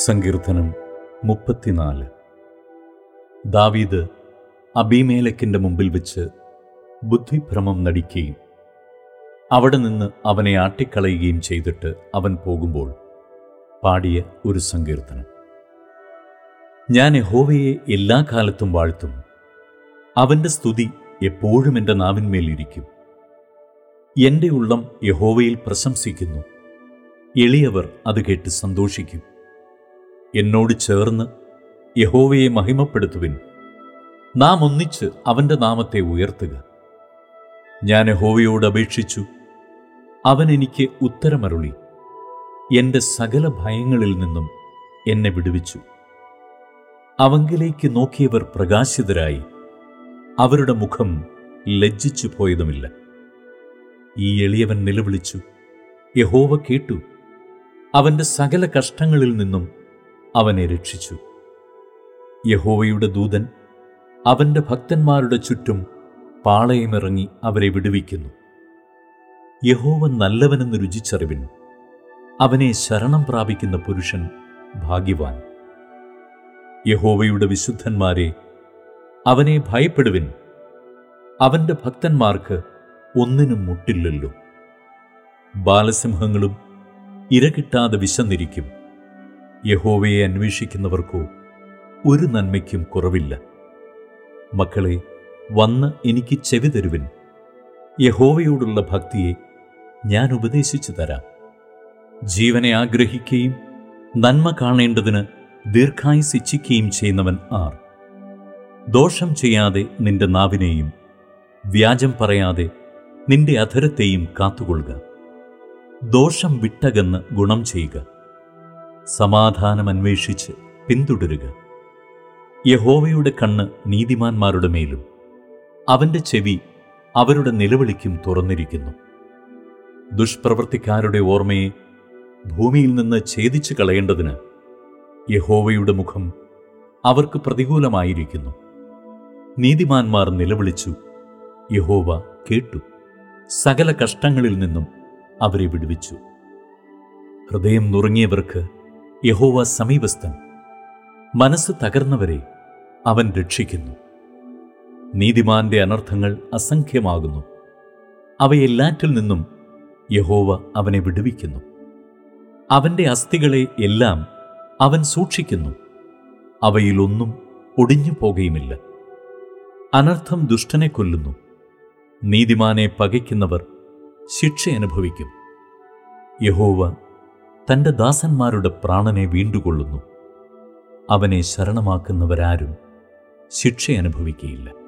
സങ്കീർത്തനം മുപ്പത്തിനാല് ദാവീദ് അബീമേലക്കിന്റെ മുമ്പിൽ വെച്ച് ബുദ്ധിഭ്രമം നടിക്കുകയും അവിടെ നിന്ന് അവനെ ആട്ടിക്കളയുകയും ചെയ്തിട്ട് അവൻ പോകുമ്പോൾ പാടിയ ഒരു സങ്കീർത്തനം ഞാൻ യഹോവയെ എല്ലാ കാലത്തും വാഴ്ത്തും അവന്റെ സ്തുതി എപ്പോഴും എൻ്റെ നാവിന്മേലിരിക്കും എൻ്റെ ഉള്ളം യഹോവയിൽ പ്രശംസിക്കുന്നു എളിയവർ അത് കേട്ട് സന്തോഷിക്കും എന്നോട് ചേർന്ന് യഹോവയെ മഹിമപ്പെടുത്തുവിൻ നാം ഒന്നിച്ച് അവന്റെ നാമത്തെ ഉയർത്തുക ഞാൻ യഹോവയോട് അപേക്ഷിച്ചു അവൻ എനിക്ക് ഉത്തരമരുളി എൻ്റെ സകല ഭയങ്ങളിൽ നിന്നും എന്നെ വിടുവിച്ചു അവങ്കിലേക്ക് നോക്കിയവർ പ്രകാശിതരായി അവരുടെ മുഖം ലജ്ജിച്ചു പോയതുമില്ല ഈ എളിയവൻ നിലവിളിച്ചു യഹോവ കേട്ടു അവന്റെ സകല കഷ്ടങ്ങളിൽ നിന്നും അവനെ രക്ഷിച്ചു യഹോവയുടെ ദൂതൻ അവന്റെ ഭക്തന്മാരുടെ ചുറ്റും പാളയമിറങ്ങി അവരെ വിടുവിക്കുന്നു യഹോവ നല്ലവനെന്ന് രുചിച്ചറിവിൻ അവനെ ശരണം പ്രാപിക്കുന്ന പുരുഷൻ ഭാഗ്യവാൻ യഹോവയുടെ വിശുദ്ധന്മാരെ അവനെ ഭയപ്പെടുവിൻ അവന്റെ ഭക്തന്മാർക്ക് ഒന്നിനും മുട്ടില്ലല്ലോ ബാലസിംഹങ്ങളും ഇര കിട്ടാതെ വിശന്നിരിക്കും യഹോവയെ അന്വേഷിക്കുന്നവർക്കോ ഒരു നന്മയ്ക്കും കുറവില്ല മക്കളെ വന്ന് എനിക്ക് ചെവി തരുവിൻ യഹോവയോടുള്ള ഭക്തിയെ ഞാൻ ഉപദേശിച്ചു തരാം ജീവനെ ആഗ്രഹിക്കുകയും നന്മ കാണേണ്ടതിന് ദീർഘായുസ് ഇച്ഛിക്കുകയും ചെയ്യുന്നവൻ ആർ ദോഷം ചെയ്യാതെ നിന്റെ നാവിനെയും വ്യാജം പറയാതെ നിന്റെ അധരത്തെയും കാത്തുകൊള്ളുക ദോഷം വിട്ടകന്ന് ഗുണം ചെയ്യുക സമാധാനം അന്വേഷിച്ച് പിന്തുടരുക യഹോവയുടെ കണ്ണ് നീതിമാന്മാരുടെ മേലും അവന്റെ ചെവി അവരുടെ നിലവിളിക്കും തുറന്നിരിക്കുന്നു ദുഷ്പ്രവൃത്തിക്കാരുടെ ഓർമ്മയെ ഭൂമിയിൽ നിന്ന് ഛേദിച്ചു കളയേണ്ടതിന് യഹോവയുടെ മുഖം അവർക്ക് പ്രതികൂലമായിരിക്കുന്നു നീതിമാന്മാർ നിലവിളിച്ചു യഹോവ കേട്ടു സകല കഷ്ടങ്ങളിൽ നിന്നും അവരെ വിടുവിച്ചു ഹൃദയം നുറുങ്ങിയവർക്ക് യഹോവ സമീപസ്ഥൻ മനസ്സ് തകർന്നവരെ അവൻ രക്ഷിക്കുന്നു നീതിമാന്റെ അനർത്ഥങ്ങൾ അസംഖ്യമാകുന്നു അവയെല്ലാറ്റിൽ നിന്നും യഹോവ അവനെ വിടുവിക്കുന്നു അവന്റെ അസ്ഥികളെ എല്ലാം അവൻ സൂക്ഷിക്കുന്നു അവയിലൊന്നും ഒടിഞ്ഞു പോകുകയുമില്ല അനർത്ഥം ദുഷ്ടനെ കൊല്ലുന്നു നീതിമാനെ പകയ്ക്കുന്നവർ ശിക്ഷ അനുഭവിക്കും യഹോവ തന്റെ ദാസന്മാരുടെ പ്രാണനെ വീണ്ടുകൊള്ളുന്നു അവനെ ശരണമാക്കുന്നവരാരും ശിക്ഷ അനുഭവിക്കുകയില്ല